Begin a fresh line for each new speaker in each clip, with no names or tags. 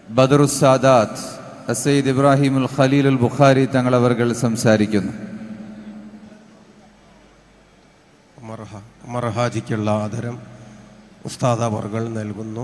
ബദറുസാദാത്ത് അസയ്ദ് ഇബ്രാഹിമുൽ ഖലീലുൽ ബുഖാരി തങ്ങളവர்கள் സംസാരിക്കുന്നു
മർഹ മർഹാജിക്കുള്ള ആദരം ഉസ്താദ് അവർകൾ നൽകുന്നു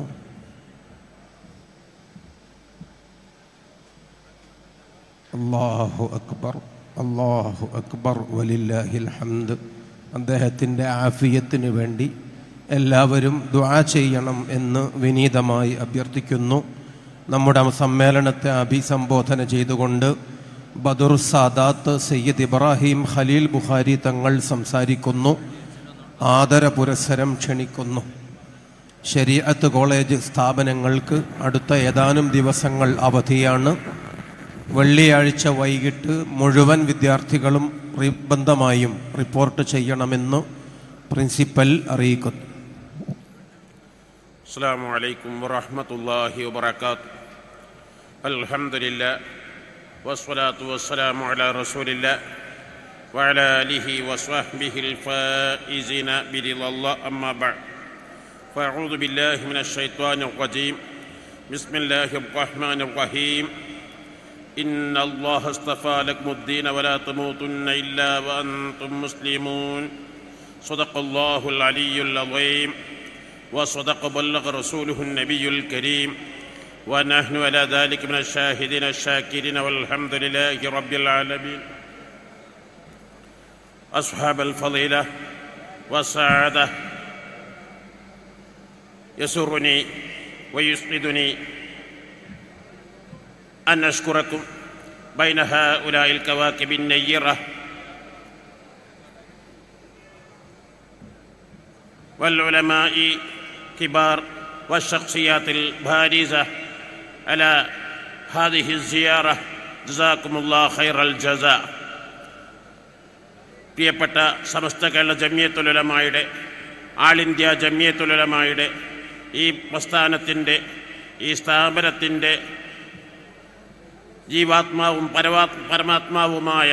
അള്ളാഹു അക്ബർ അള്ളാഹു അക്ബർ വലില്ലാഹിൽ ഹംദ് അദ്ദേഹത്തിൻ്റെ ആഫിയത്തിന് വേണ്ടി എല്ലാവരും ദുആ ചെയ്യണം എന്ന് വിനീതമായി അഭ്യർത്ഥിക്കുന്നു നമ്മുടെ സമ്മേളനത്തെ അഭിസംബോധന ചെയ്തുകൊണ്ട് ബദുർ സാദാത്ത് സയ്യിദ് ഇബ്രാഹിം ഖലീൽ ബുഖാരി തങ്ങൾ സംസാരിക്കുന്നു ആദര പുരസ്സരം ക്ഷണിക്കുന്നു ശരീഅത്ത് കോളേജ് സ്ഥാപനങ്ങൾക്ക് അടുത്ത ഏതാനും ദിവസങ്ങൾ അവധിയാണ് വെള്ളിയാഴ്ച വൈകിട്ട് മുഴുവൻ വിദ്യാർത്ഥികളും നിർബന്ധമായും റിപ്പോർട്ട് ചെയ്യണമെന്ന് പ്രിൻസിപ്പൽ അറിയിക്കുന്നു
السلام عليكم ورحمة الله وبركاته الحمد لله والصلاة والسلام على رسول الله وعلى آله وصحبه الفائزين برضا الله أما بعد فأعوذ بالله من الشيطان الرجيم بسم الله الرحمن الرحيم إن الله اصطفى لكم الدين ولا تموتن إلا وأنتم مسلمون صدق الله العلي العظيم وصدق بلغ رسوله النبي الكريم ونحن على ذلك من الشاهدين الشاكرين والحمد لله رب العالمين أصحاب الفضيلة والسعادة يسرني ويسعدني أن أشكركم بين هؤلاء الكواكب النيرة والعلماء كبار والشخصيات البارزة على هذه الزيارة جزاكم الله خير الجزاء പ്രിയപ്പെട്ട സമസ്ത കേരള ജമിയത്തുലമായുടെ ആൾ ഇന്ത്യ ജമിയത്തുലമായുടെ ഈ പ്രസ്ഥാനത്തിൻ്റെ ഈ സ്ഥാപനത്തിൻ്റെ ജീവാത്മാവും പരമാ പരമാത്മാവുമായ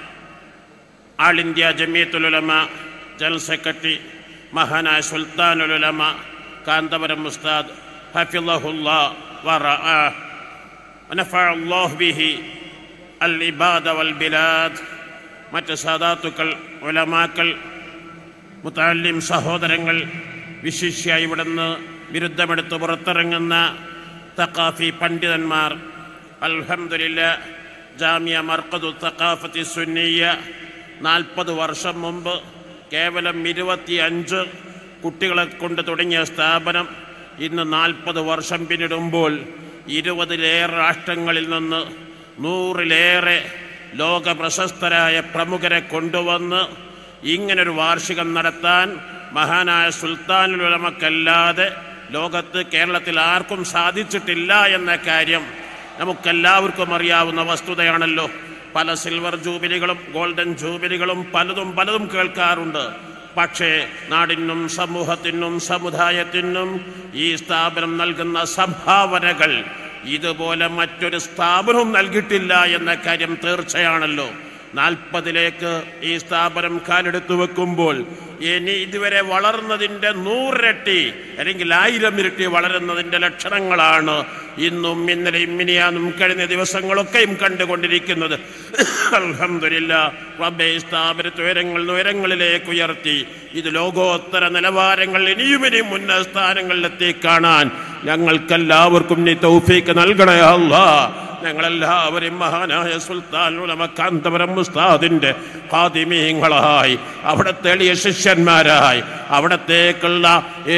all India Jamiathul Ulama general secretary മഹാനായ സുൽത്താനുലമ കാന്തപുരം മുസ്താദ് ഹഫിള്ളഹുല്ലാ ورعاه ونفع الله به العباد والبلاد മറ്റ് സാദാത്തുക്കൾ ഉലമാക്കൾ മുത്താലിം സഹോദരങ്ങൾ വിശിഷ്യ ഇവിടുന്ന് വിരുദ്ധമെടുത്ത് പുറത്തിറങ്ങുന്ന തക്കാഫി പണ്ഡിതന്മാർ അൽഹംദുലില്ല ജാമിയ മർക്കദു തക്കാഫത്തി സുന്നിയ നാൽപ്പത് വർഷം മുമ്പ് കേവലം ഇരുപത്തി അഞ്ച് കുട്ടികളെ കൊണ്ട് തുടങ്ങിയ സ്ഥാപനം ഇന്ന് നാൽപ്പത് വർഷം പിന്നിടുമ്പോൾ ഇരുപതിലേറെ രാഷ്ട്രങ്ങളിൽ നിന്ന് നൂറിലേറെ ലോക പ്രശസ്തരായ പ്രമുഖരെ കൊണ്ടുവന്ന് ഇങ്ങനൊരു വാർഷികം നടത്താൻ മഹാനായ സുൽത്താനുലമക്കല്ലാതെ ലോകത്ത് കേരളത്തിൽ ആർക്കും സാധിച്ചിട്ടില്ല എന്ന കാര്യം നമുക്കെല്ലാവർക്കും അറിയാവുന്ന വസ്തുതയാണല്ലോ പല സിൽവർ ജൂബിലികളും ഗോൾഡൻ ജൂബിലികളും പലതും പലതും കേൾക്കാറുണ്ട് പക്ഷേ നാടിനും സമൂഹത്തിനും സമുദായത്തിനും ഈ സ്ഥാപനം നൽകുന്ന സംഭാവനകൾ ഇതുപോലെ മറ്റൊരു സ്ഥാപനവും നൽകിയിട്ടില്ല എന്ന കാര്യം തീർച്ചയാണല്ലോ നാൽപ്പതിലേക്ക് ഈ സ്ഥാപനം കാലെടുത്തു വെക്കുമ്പോൾ ഇനി ഇതുവരെ വളർന്നതിൻ്റെ നൂറിരട്ടി അല്ലെങ്കിൽ ആയിരം ഇരട്ടി വളരുന്നതിൻ്റെ ലക്ഷണങ്ങളാണ് ഇന്നും ഇന്നലെയും മിനിയാന്നും കഴിഞ്ഞ ദിവസങ്ങളൊക്കെയും കണ്ടുകൊണ്ടിരിക്കുന്നത് അൽഹംദുലില്ല റബ്ബെ ഈ സ്ഥാപനത്തെ ഉയരങ്ങൾ ഉയരങ്ങളിലേക്ക് ഉയർത്തി ഇത് ലോകോത്തര നിലവാരങ്ങൾ ഇനിയും ഇനിയും ഉന്നത സ്ഥാനങ്ങളിലെത്തി കാണാൻ ഞങ്ങൾക്കെല്ലാവർക്കും നീ തൗഫീക്ക് നൽകണേ അല്ലാ ഞങ്ങളെല്ലാവരും മഹാനായ സുൽത്താൻ ഉലമ കാന്തപുരം മുസ്താദിന്റെ ഖാദിമീങ്ങളായി അവിടത്തെ എളിയ ശിഷ്യന്മാരായി അവിടത്തേക്കുള്ള ഏ,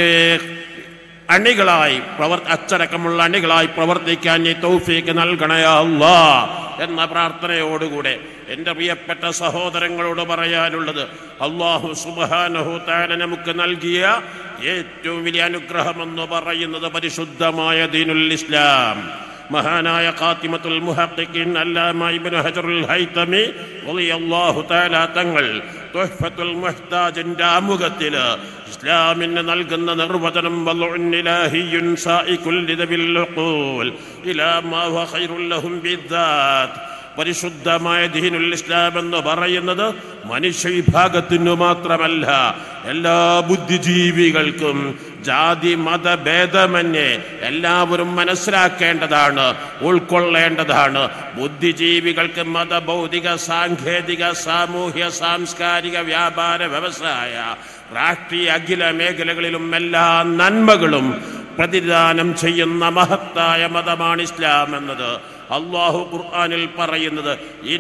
അണികളായി പ്രവർ അച്ചടക്കമുള്ള അണികളായി പ്രവർത്തിക്കാൻ നീ തൗഫീക്ക് നൽകണേ അല്ലാ എന്ന പ്രാർത്ഥനയോടുകൂടെ എൻ്റെ പ്രിയപ്പെട്ട സഹോദരങ്ങളോട് പറയാനുള്ളത് അള്ളാഹു സുബാനഹു താല നമുക്ക് നൽകിയ ഏറ്റവും വലിയ അനുഗ്രഹമെന്ന് പറയുന്നത് പരിശുദ്ധമായ ദീനുൽ ഇസ്ലാം മഹാനായ ഖാത്തിമത്തുൽ മുഹഖിഖിൻ അല്ലാമ ഇബ്നു ഹജറുൽ ഹൈതമി റളിയല്ലാഹു തആല തങ്ങൾ തുഹ്ഫത്തുൽ മുഹ്താജിന്റെ ആമുഖത്തിൽ ഇസ്ലാമിന് നൽകുന്ന നിർവചനം വലുന്നിലാഹിയുൻ സായികുൽ ലിദബിൽ ഉഖൂൽ ഇലാ മാ ഹുവ ഖൈറുൽ ലഹും ബിദ്ദാത്ത് പരിശുദ്ധമായ ദീനുൽ ഇസ്ലാം എന്ന് പറയുന്നത് മനുഷ്യ വിഭാഗത്തിനു മാത്രമല്ല എല്ലാ ബുദ്ധിജീവികൾക്കും ജാതി മതഭേദമന്യേ എല്ലാവരും മനസ്സിലാക്കേണ്ടതാണ് ഉൾക്കൊള്ളേണ്ടതാണ് ബുദ്ധിജീവികൾക്ക് മതഭൗതിക സാങ്കേതിക സാമൂഹ്യ സാംസ്കാരിക വ്യാപാര വ്യവസായ രാഷ്ട്രീയ അഖില മേഖലകളിലും എല്ലാ നന്മകളും പ്രതിദാനം ചെയ്യുന്ന മഹത്തായ മതമാണ് ഇസ്ലാം എന്നത് അള്ളാഹു ഖുർആനിൽ പറയുന്നത്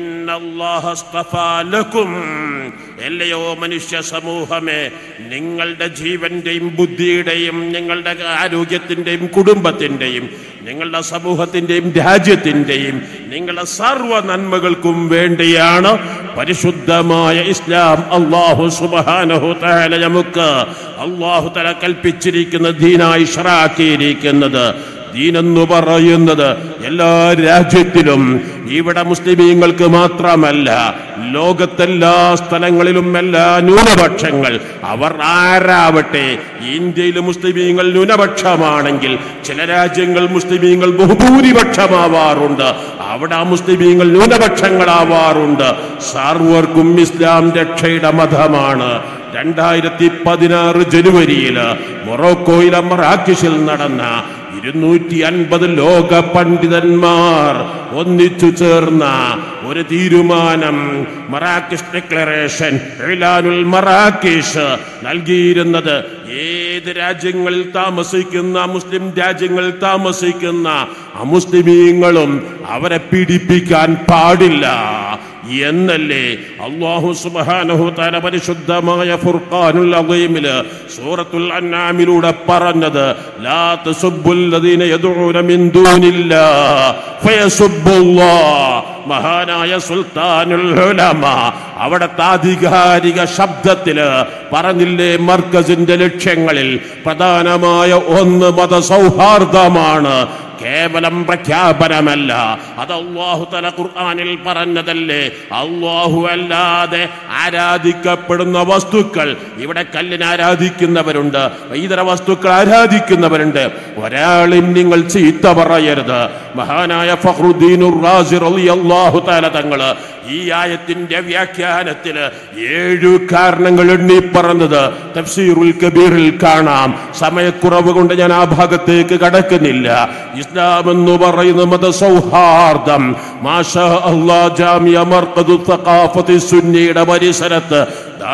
ഇന്നല്ലാഹസ്തഫാലക്കും എല്ലയോ മനുഷ്യ സമൂഹമേ നിങ്ങളുടെ ജീവന്റെയും ബുദ്ധിയുടെയും നിങ്ങളുടെ ആരോഗ്യത്തിന്റെയും കുടുംബത്തിന്റെയും നിങ്ങളുടെ സമൂഹത്തിന്റെയും രാജ്യത്തിന്റെയും നിങ്ങളുടെ സർവ നന്മകൾക്കും വേണ്ടിയാണ് പരിശുദ്ധമായ ഇസ്ലാം അള്ളാഹു സുബാനഹു തആല നമുക്ക് അള്ളാഹു തല കൽപ്പിച്ചിരിക്കുന്ന ദീനായി ഷറാക്കിയിരിക്കുന്നത് ദീനെന്ന് പറയുന്നത് എല്ലാ രാജ്യത്തിലും ഇവിടെ മുസ്ലിമീങ്ങൾക്ക് മാത്രമല്ല ലോകത്തെല്ലാ സ്ഥലങ്ങളിലും എല്ലാ ന്യൂനപക്ഷങ്ങൾ അവർ ആരാവട്ടെ ഇന്ത്യയിൽ മുസ്ലിമീങ്ങൾ ന്യൂനപക്ഷമാണെങ്കിൽ ചില രാജ്യങ്ങൾ മുസ്ലിമീങ്ങൾ ബഹുഭൂരിപക്ഷമാവാറുണ്ട് അവിടെ ആ മുസ്ലിമീങ്ങൾ ന്യൂനപക്ഷങ്ങളാവാറുണ്ട് സർവർക്കും ഇസ്ലാം രക്ഷയുടെ മതമാണ് രണ്ടായിരത്തി പതിനാറ് ജനുവരിയില് മൊറോക്കോയിലെ മറാക്കിഷിൽ നടന്ന ഇരുന്നൂറ്റി അൻപത് ലോക പണ്ഡിതന്മാർ ഒന്നിച്ചു ചേർന്ന ഒരു തീരുമാനം മറാക്കിഷ് ഡിക്ലറേഷൻ ഇലാനുൽ മറാക്കിഷ് നൽകിയിരുന്നത് ഏത് രാജ്യങ്ങളിൽ താമസിക്കുന്ന മുസ്ലിം രാജ്യങ്ങളിൽ താമസിക്കുന്ന അമുസ്ലിമീങ്ങളും അവരെ പീഡിപ്പിക്കാൻ പാടില്ല എന്നല്ലേ അള്ളാഹു സുബ്ഹാനഹു തആല പരിശുദ്ധമായ ഫുർഖാനുൽ അദീമില് സൂറത്തുൽ അൻആമിലൂടെ പറഞ്ഞത് ലാ തസുബ്ബുൽ ലദീന യദ്ഊന മിൻ ദൂനില്ലാ ഫയസുബ്ബുല്ലാഹ് മഹാനായ സുൽത്താനുൽ ഉലമ അവിടുത്തെ ആധികാരിക ശബ്ദത്തില് പറഞ്ഞില്ലേ മർക്കസിന്റെ ലക്ഷ്യങ്ങളിൽ പ്രധാനമായ ഒന്ന് മതസൗഹാർദ്ദമാണ് കേവലം പ്രഖ്യാപനമല്ല അത് അള്ളാഹു തല ഖുർആനിൽ പറഞ്ഞതല്ലേ അള്ളാഹു അല്ലാതെ ആരാധിക്കപ്പെടുന്ന വസ്തുക്കൾ ഇവിടെ കല്ലിനെ ആരാധിക്കുന്നവരുണ്ട് ഇതര വസ്തുക്കൾ ആരാധിക്കുന്നവരുണ്ട് ഒരാളും നിങ്ങൾ ചീത്ത പറയരുത് മഹാനായ ഫഖ്റുദ്ദീനുർ റാസി റളിയല്ലാഹു തആല തങ്ങള് ഈ ആയത്തിന്റെ വ്യാഖ്യാനത്തിന് ഏഴു കാരണങ്ങൾ എണ്ണി പറഞ്ഞത് തഫ്സീറുൽ കബീറിൽ കാണാം സമയക്കുറവ് കൊണ്ട് ഞാൻ ആ ഭാഗത്തേക്ക് കടക്കുന്നില്ല ഇസ്ലാം എന്ന് പറയുന്ന മതസൗഹാർദ്ദം മാഷാ അല്ലാ ജാമിയ മർക്കദു തഖാഫത്തി സുന്നിയുടെ പരിസരത്ത്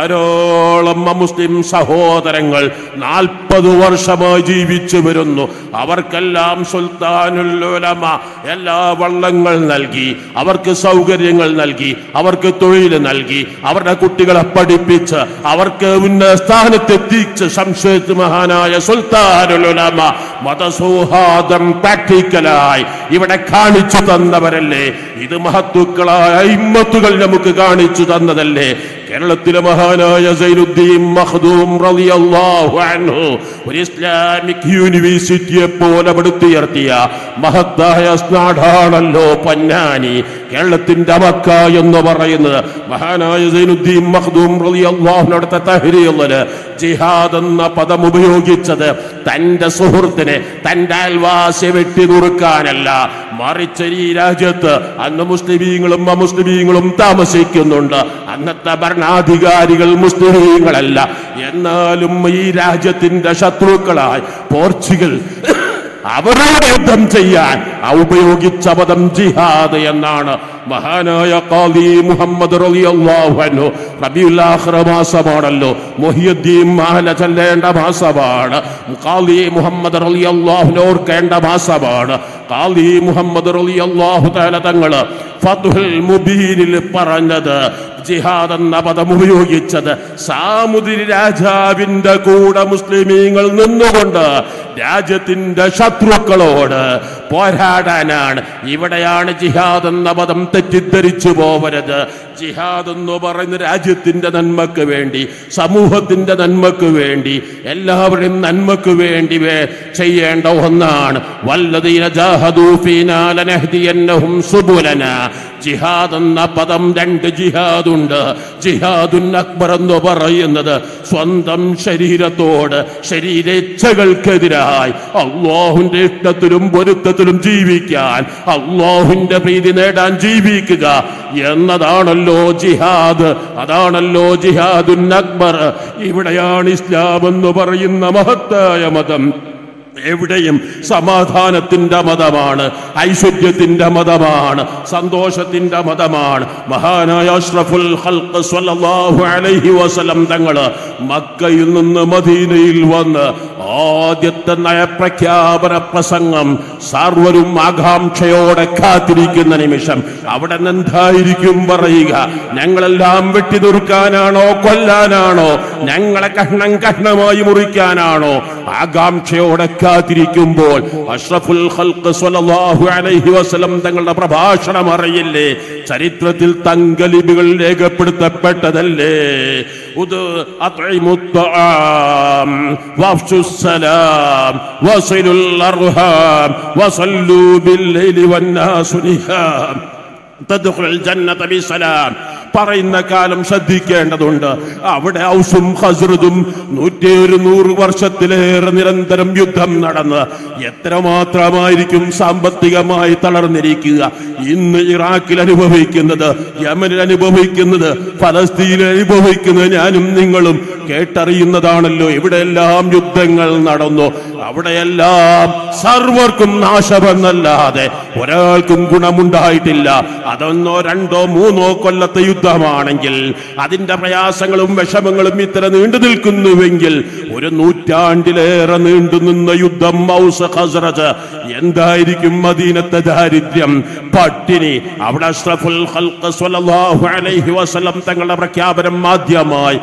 ധാരാളം മുസ്ലിം സഹോദരങ്ങൾ നാൽപ്പത് വർഷമായി ജീവിച്ചു വരുന്നു അവർക്കെല്ലാം സുൽത്താനുൽ ഉലമ എല്ലാ വള്ളങ്ങൾ നൽകി അവർക്ക് സൗകര്യങ്ങൾ നൽകി അവർക്ക് തൊഴിൽ നൽകി അവരുടെ കുട്ടികളെ പഠിപ്പിച്ച് അവർക്ക് ഉന്നത സ്ഥാനത്തെത്തിച്ച് സംശയിച്ച് മഹാനായ സുൽത്താനുൽ ഉലമ മതസൗഹാർദ്ദം പ്രാക്ടിക്കലായി ഇവിടെ കാണിച്ചു തന്നവരല്ലേ ഇത് മഹത്തുക്കളായ ഇമ്മത്തുകൾ നമുക്ക് കാണിച്ചു തന്നതല്ലേ കേരളത്തിലെ മഹാനായ സൈനുദ്ദീൻ മഖ്ദൂം റളിയല്ലാഹു അൻഹു ഒരു ഇസ്ലാമിക് യൂണിവേഴ്സിറ്റിയെ പോലെ പടുത്തുയർത്തിയ മഹത്തായ നാടാണല്ലോ പൊന്നാനി കേരളത്തിന്റെ മക്ക എന്ന് പറയുന്നത് മഹാനായ സൈനുദ്ദീൻ മഖ്ദൂം റളിയല്ലാഹു അടുത്ത തഹ്രീറില് ജിഹാദ് എന്ന പദം ഉപയോഗിച്ചത് തന്റെ സുഹൃത്തിനെ തന്റെ അയൽവാസി വെട്ടി നുറുക്കാനല്ല മറിച്ച് ഈ രാജ്യത്ത് അന്ന് മുസ്ലിമീങ്ങളും അമുസ്ലിമീങ്ങളും താമസിക്കുന്നുണ്ട് അന്നത്തെ ഭരണാധികാരികൾ മുസ്ലിമീങ്ങളല്ല എന്നാലും ഈ രാജ്യത്തിന്റെ ശത്രുക്കളായി പോർച്ചുഗൽ അവരോട് യുദ്ധം ചെയ്യാൻ ആ ഉപയോഗിച്ച പദം ജിഹാദ് എന്നാണ് മഹാനായ ഖാദി മുഹമ്മദ് റളിയല്ലാഹു അൻഹു റബീഉൽ ആഖിർ മാസമാണല്ലോ മുഹിയുദ്ദീൻ മാല ചൊല്ലേണ്ട മാസമാണ് ഖാദി മുഹമ്മദ് റളിയല്ലാഹു അൻഹു ഓർക്കേണ്ട മാസമാണ് ഖാദി മുഹമ്മദ് റളിയല്ലാഹു തആല തങ്ങള് ഫത്ഹുൽ മുബീനിൽ പറഞ്ഞത് ജിഹാദ് എന്ന പദം ഉപയോഗിച്ചത് സാമുദ്രി രാജാവിന്റെ കൂടെ മുസ്ലിമീങ്ങൾ നിന്നുകൊണ്ട് രാജ്യത്തിന്റെ ശത്രുക്കളോട് പോരാടാനാണ് ഇവിടെയാണ് ജിഹാദ് എന്ന പദം തെറ്റിദ്ധരിച്ചു പോവരുത് ജിഹാദ് എന്ന് പറയുന്ന രാജ്യത്തിന്റെ നന്മക്ക് വേണ്ടി സമൂഹത്തിന്റെ നന്മക്ക് വേണ്ടി എല്ലാവരുടെയും നന്മക്ക് വേണ്ടി വേ- ചെയ്യേണ്ട ഒന്നാണ് വല്ലതീന ജാഹദൂ ഫീനാ ലനഹ്ദിയന്നഹും സുബുലന ജിഹാദ് എന്ന പദം രണ്ട് ജിഹാദുണ്ട് ജിഹാദുൻ അക്ബർ എന്ന് പറയുന്നത് സ്വന്തം ശരീരത്തോട് ശരീരേച്ഛകൾക്കെതിരായി അള്ളാഹുന്റെ ഇഷ്ടത്തിലും പൊരുത്തത്തിലും ജീവിക്കാൻ അള്ളാഹുന്റെ പ്രീതി നേടാൻ ജീവിക്കുക എന്നതാണല്ലോ അതാണല്ലോ ജിഹാദ് അതാണല്ലോ ജിഹാദുൻ അക്ബർ ഇവിടെയാണ് ഇസ്ലാം എന്ന് പറയുന്ന മഹത്തായ മതം എവിടെയും സമാധാനത്തിന്റെ മതമാണ് ഐശ്വര്യത്തിന്റെ മതമാണ് സന്തോഷത്തിന്റെ മതമാണ് മഹാനായ അഷ്റഫുൽ ഖൽഖ് സ്വല്ലല്ലാഹു അലൈഹി വസല്ലം തങ്ങള് മക്കയിൽ നിന്ന് മദീനയിൽ വന്ന് ആദ്യത്തെ നയപ്രഖ്യാപന പ്രസംഗം സർവരും ആകാംക്ഷയോടെ കാത്തിരിക്കുന്ന നിമിഷം അവിടെ നിന്ന് എന്തായിരിക്കും പറയുക ഞങ്ങളെല്ലാം വെട്ടി നിർക്കാനാണോ കൊല്ലാനാണോ ഞങ്ങളെ കഷ്ണം കഷ്ണമായി മുറിക്കാനാണോ ആകാംക്ഷയോടെ കാത്തിരിക്കുമ്പോൾ അഷ്റഫുൽ ഖൽഖ് സ്വല്ലല്ലാഹു അലൈഹി വസല്ലം തങ്ങളുടെ പ്രഭാഷണം അറിയില്ലേ ചരിത്രത്തിൽ തങ്കലിപികൾ രേഖപ്പെടുത്തപ്പെട്ടതല്ലേ ഉദ് അത്ഇമുത്തആം വഫ്ശുസ്സലാം വസിലുൽ അർഹാം വസല്ലൂ ബില്ലൈലി വന്നാസു നിഹാം തദ്ഖുൽ ജന്നത ബിസലാം പറയുന്ന കാലം ശ്രദ്ധിക്കേണ്ടതുണ്ട് അവിടെ ഔസും ഹസ്രതും നൂറ്റി ഒരുന്നൂറ് വർഷത്തിലേറെ നിരന്തരം യുദ്ധം നടന്ന് എത്രമാത്രമായിരിക്കും സാമ്പത്തികമായി തളർന്നിരിക്കുക ഇന്ന് ഇറാഖിൽ അനുഭവിക്കുന്നത് യമനിൽ അനുഭവിക്കുന്നത് ഫലസ്തീനിൽ അനുഭവിക്കുന്നത് ഞാനും നിങ്ങളും കേട്ടറിയുന്നതാണല്ലോ ഇവിടെയെല്ലാം യുദ്ധങ്ങൾ നടന്നു അവിടെയെല്ലാം സർവർക്കും നാശമെന്നല്ലാതെ ഒരാൾക്കും ഗുണമുണ്ടായിട്ടില്ല അതൊന്നോ രണ്ടോ മൂന്നോ കൊല്ലത്തെ യുദ്ധമാണെങ്കിൽ അതിന്റെ പ്രയാസങ്ങളും വിഷമങ്ങളും ഇത്ര നീണ്ടു നിൽക്കുന്നുവെങ്കിൽ ഒരു നൂറ്റാണ്ടിലേറെ നീണ്ടു നിന്ന യുദ്ധം ഔസ് ഹസ്രജ് എന്തായിരിക്കും മദീനത്തെ ദാരിദ്ര്യം പട്ടിണി അവിടെ അഷ്റഫുൽ ഖൽഖ് സ്വല്ലല്ലാഹു അലൈഹി വസല്ലം തങ്ങളുടെ പ്രഖ്യാപനം ആദ്യമായി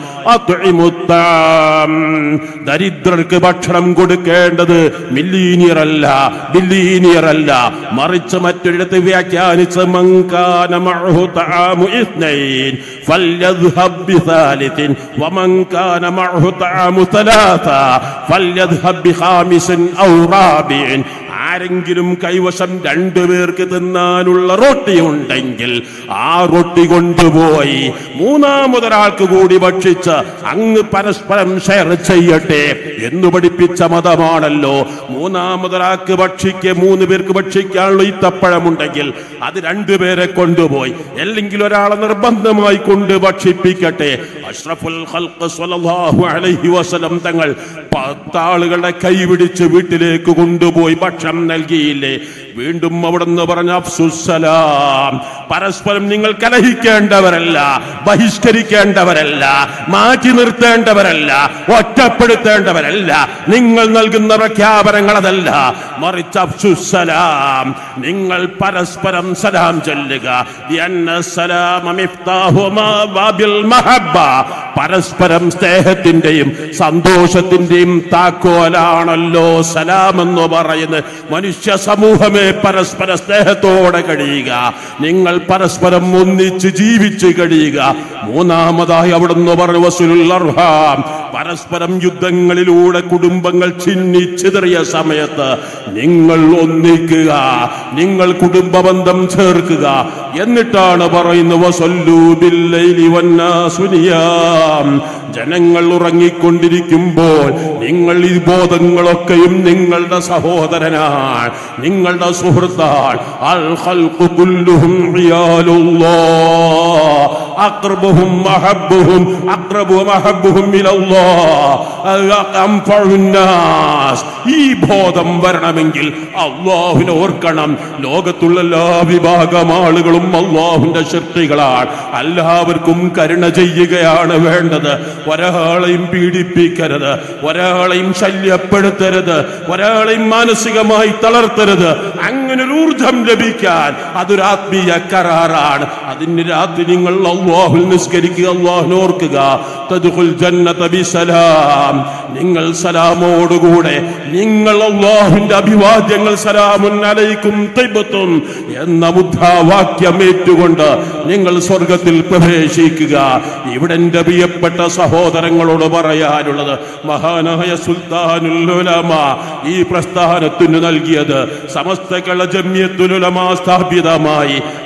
അത്ഇമുത്താം ദരിദ്രർക്ക് ഭക്ഷണം കൊടുക്കേണ്ടത് മില്ലീനിയർ അല്ല ബില്ലീനിയർ അല്ല മറിച്ച് മറ്റൊരിടത്ത് വ്യാഖ്യാനിച്ച് മങ്കാന മഅഹു തആമു ഇത്നൈൻ ഫല്യദ്ഹബ് ബിസാലിസിൻ വമൻ കാന മഅഹു തആമു തലാസ ഫല്യദ്ഹബ് ബിഖാമിസിൻ ഔ റാബിഇൻ ആരെങ്കിലും കൈവശം രണ്ടുപേർക്ക് തിന്നാനുള്ള റൊട്ടി ഉണ്ടെങ്കിൽ ആ റൊട്ടി കൊണ്ടുപോയി മൂന്നാമതൊരാൾക്ക് കൂടി ഭക്ഷിച്ച് അങ്ങ് പരസ്പരം ഷെയർ ചെയ്യട്ടെ എന്ന് പഠിപ്പിച്ച മതമാണല്ലോ മൂന്നാമതൊരാൾക്ക് ഭക്ഷിക്ക് മൂന്ന് പേർക്ക് ഭക്ഷിക്കാനുള്ള ഈത്തപ്പഴമുണ്ടെങ്കിൽ അത് രണ്ടുപേരെ കൊണ്ടുപോയി അല്ലെങ്കിൽ ഒരാളെ നിർബന്ധമായി കൊണ്ട് ഭക്ഷിപ്പിക്കട്ടെ അഷ്റഫുൽ ഖൽഖ് സ്വല്ലല്ലാഹു അലൈഹി വസല്ലം തങ്ങൾ പത്താളുകളുടെ കൈപിടിച്ച് വീട്ടിലേക്ക് കൊണ്ടുപോയി ഭക്ഷണം നൽകിയില്ലേ വീണ്ടും അവിടുന്ന് പറഞ്ഞ അഫ്സുസലാം പരസ്പരം നിങ്ങൾ കലഹിക്കേണ്ടവരല്ല ബഹിഷ്കരിക്കേണ്ടവരല്ല മാറ്റി നിർത്തേണ്ടവരല്ല ഒറ്റപ്പെടുത്തേണ്ടവരല്ല നിങ്ങൾ നൽകുന്ന പ്രഖ്യാപനങ്ങൾ അതല്ല മറിച്ച് അഫ്സുസലാം നിങ്ങൾ പരസ്പരം സലാം ചൊല്ലുക ലിഅന്ന സലാമ മിഫ്താഹു ബാബിൽ മഹബ്ബ പരസ്പരം സ്നേഹത്തിന്റെയും സന്തോഷത്തിന്റെയും താക്കോലാണല്ലോ സലാം എന്ന് പറയുന്നത് മനുഷ്യ സമൂഹമേ പരസ്പര സ്നേഹത്തോടെ കഴിയുക നിങ്ങൾ പരസ്പരം ഒന്നിച്ച് ജീവിച്ച് കഴിയുക മൂന്നാമതായി അവിടുന്ന് പറഞ്ഞു വസുലുൽ അർഹാം പരസ്പരം യുദ്ധങ്ങളിലൂടെ കുടുംബങ്ങൾ ചിന്നിച്ചിതറിയ സമയത്ത് നിങ്ങൾ ഒന്നിക്കുക നിങ്ങൾ കുടുംബ ബന്ധം ചേർക്കുക എന്നിട്ടാണ് പറയുന്നത് വസല്ലൂ ബില്ലൈലി വന്നാസു നിയാം. ജനങ്ങൾ ഉറങ്ങിക്കൊണ്ടിരിക്കുമ്പോൾ നിങ്ങൾ ഈ ബോധങ്ങളൊക്കെയും നിങ്ങളുടെ സഹോദരനാണ് നിങ്ങളുടെ സുഹൃത്താണ് അൽ ഖൽഖു കുല്ലുഹും റിയാലുല്ലാഹ് അഖ്റബുഹും അഹബ്ബുഹും അഖ്റബുഹും അഹബ്ബുഹും ഇലല്ലാഹ് അൻഫഉൻ നാസ് ഈ ബോധം വരണമെങ്കിൽ അള്ളാഹുവിനെ ഓർക്കണം ലോകത്തുള്ള എല്ലാ വിഭാഗം ആളുകളും അള്ളാഹുവിന്റെ ശക്തികളാണ് എല്ലാവർക്കും കരുണ ചെയ്യുകയാണ് വേണ്ടത് ഒരാളെയും പീഡിപ്പിക്കരുത് ഒരാളെയും ശല്യപ്പെടുത്തരുത് ഒരാളെയും മാനസികമായി തളർത്തരുത് അങ്ങനെ ഒരു ഊർജം ലഭിക്കാൻ അതൊരു ആത്മീയ കരാറാണ് അതിന് രാത്രി നിങ്ങൾ അള്ളാഹുൽ നിസ്കരിക്കുക അള്ളാഹുനെ ഓർക്കുക തദ്ഖുൽ ജന്നത ബിസലാം നിങ്ങൾ സലാമോടുകൂടെ നിങ്ങൾ അള്ളാഹുവിന്റെ അഭിവാദ്യങ്ങൾ സലാമുൻ അലൈക്കും തിബത്തും എന്ന മുദ്രാവാക്യം ഏറ്റുകൊണ്ട് നിങ്ങൾ സ്വർഗത്തിൽ പ്രവേശിക്കുക ഇവിടെ എന്റെ പ്രിയപ്പെട്ട സഹോദരങ്ങളോട് പറയാനുള്ളത് മഹാനായ സുൽത്താനുൽ ഉലമ ഈ പ്രസ്ഥാനത്തിന് നൽകിയത് സമസ്ത കള ജമ്യത്തുലുലമ സ്ഥാപിതമായി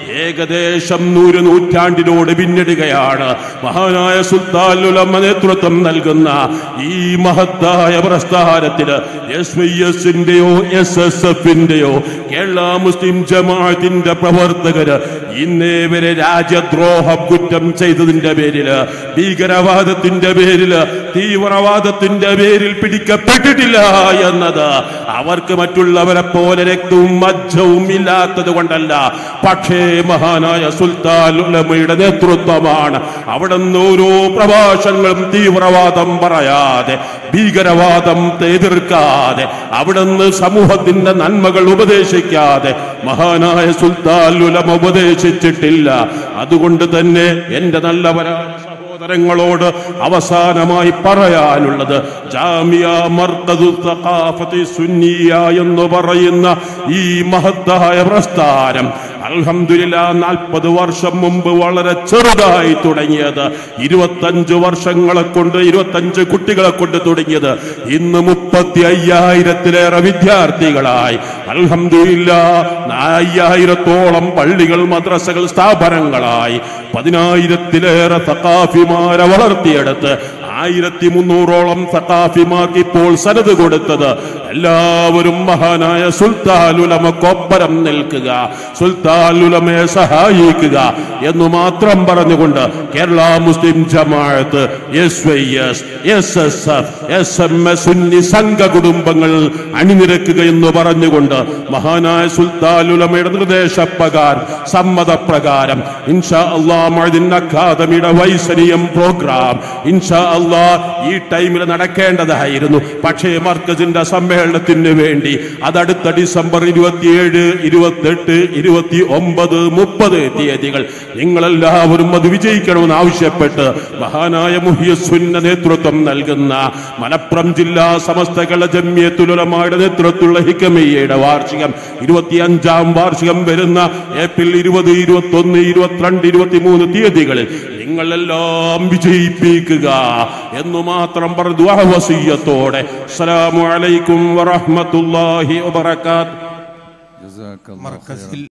ഏകദേശം നൂറ് നൂറ്റാണ്ടിനോട് പിന്നിടുകയാണ് മഹാനായ സുൽത്താൻ ഉലമ നേതൃത്വം നൽകുന്ന ഈ മഹത്തായ പ്രസ്ഥാനത്തിന് എസ് വൈ എസിന്റെയോ എസ് എസ് എഫിന്റെയോ കേരള മുസ്ലിം ജമാഅത്തിന്റെ പ്രവർത്തകര് ഇന്നേ വരെ രാജ്യദ്രോഹം കുറ്റം ചെയ്തതിന്റെ പേരില് ഭീകരവാദത്തിന്റെ പേരില് തീവ്രവാദത്തിന്റെ പേരിൽ പിടിക്കപ്പെട്ടിട്ടില്ല എന്നത് അവർക്ക് മറ്റുള്ളവരെ പോലെ രക്തവും മജ്ജവും ഇല്ലാത്തത് കൊണ്ടല്ല പക്ഷേ മഹാനായ സുൽത്താൻ ഉലമയുടെ നേതൃത്വമാണ് അവിടെ നിന്ന് ഓരോ പ്രഭാഷണങ്ങളും തീവ്രവാദം പറയാതെ ഭീകരവാദം എതിർക്കാതെ അവിടെ നിന്ന് സമൂഹത്തിന്റെ നന്മകൾ ഉപദേശിക്കാതെ മഹാനായ സുൽത്താൻ ഉലമ ഉപദേശിച്ചിട്ടില്ല അതുകൊണ്ട് തന്നെ എന്റെ നല്ലവരായ സഹോദരങ്ങളോട് അവസാനമായി പറയാനുള്ളത് ജാമിയ മർക്കദു തഖാഫത്തി സുന്നിയ എന്ന് പറയുന്ന ഈ മഹത്തായ പ്രസ്ഥാനം അൽഹംദുലില്ല നാൽപ്പത് വർഷം മുമ്പ് വളരെ ചെറുതായി തുടങ്ങിയത് ഇരുപത്തഞ്ച് വർഷങ്ങളെ കൊണ്ട് ഇരുപത്തഞ്ച് കുട്ടികളെ കൊണ്ട് തുടങ്ങിയത് ഇന്ന് മുപ്പത്തി അയ്യായിരത്തിലേറെ വിദ്യാർത്ഥികളായി അൽഹംദുലില്ല അയ്യായിരത്തോളം പള്ളികൾ മദ്രസകൾ സ്ഥാപനങ്ങളായി പതിനായിരത്തിലേറെ സഖാഫിമാരെ വളർത്തിയെടുത്ത് ആയിരത്തി മുന്നൂറോളം സഖാഫിമാർക്ക് ഇപ്പോൾ സനത് കൊടുത്തത് എല്ലാവരും മഹാനായ സുൽത്താലുലമക്കൊപ്പരം നിൽക്കുക സുൽത്താലുലമയെ സഹായിക്കുക എന്ന് മാത്രം പറഞ്ഞുകൊണ്ട് Kerala Muslim Jamaath S Y S S S F S M S Sunni സംഘ കുടുംബങ്ങൾ അണിനിരക്കുക എന്ന് പറഞ്ഞുകൊണ്ട് മഹാനായ സുൽത്താലുലമയുടെ നിർദ്ദേശപ്രകാരം സമ്മതപ്രകാരം ഇൻഷാ അള്ളാ മഴദിൻ അക്കാദമിയുടെ വൈസരിയം പ്രോഗ്രാം ഇൻഷാ അള്ളാ ഈ ടൈമിൽ നടക്കേണ്ടതായിരുന്നു പക്ഷേ മർക്കസിന്റെ സമ്മേളനത്തിന് വേണ്ടി അതടുത്ത ഡിസംബർ ഇരുപത്തിയേഴ് ഇരുപത്തെട്ട് ഇരുപത്തി ഒമ്പത് മുപ്പത് തീയതികൾ നിങ്ങളെല്ലാവരും അത് വിജയിക്കണമെന്ന് ആവശ്യപ്പെട്ട് മഹാനായ മുഹിയസുന്ന നേതൃത്വം നൽകുന്ന മലപ്പുറം ജില്ലാ സമസ്തകള ജമ്യത്തുലമായുടെ നേതൃത്വത്തിലുള്ള ഹിക്കമയ്യയുടെ വാർഷികം ഇരുപത്തിയഞ്ചാം വാർഷികം വരുന്ന ഏപ്രിൽ ഇരുപത് ഇരുപത്തി ഒന്ന് ഇരുപത്തിരണ്ട് ഇരുപത്തിമൂന്ന് തീയതികളിൽ നിങ്ങളെല്ലാം വിജയിപ്പിക്കുക എന്ന് മാത്രം പറഞ്ഞു വസീയത്തോടെ അസ്സലാമു അലൈക്കും വറഹ്മത്തുള്ളാഹി വബറകാത്ത്
ജസാക്കല്ലാഹു ഖൈറൻ.
മർക്കസിൽ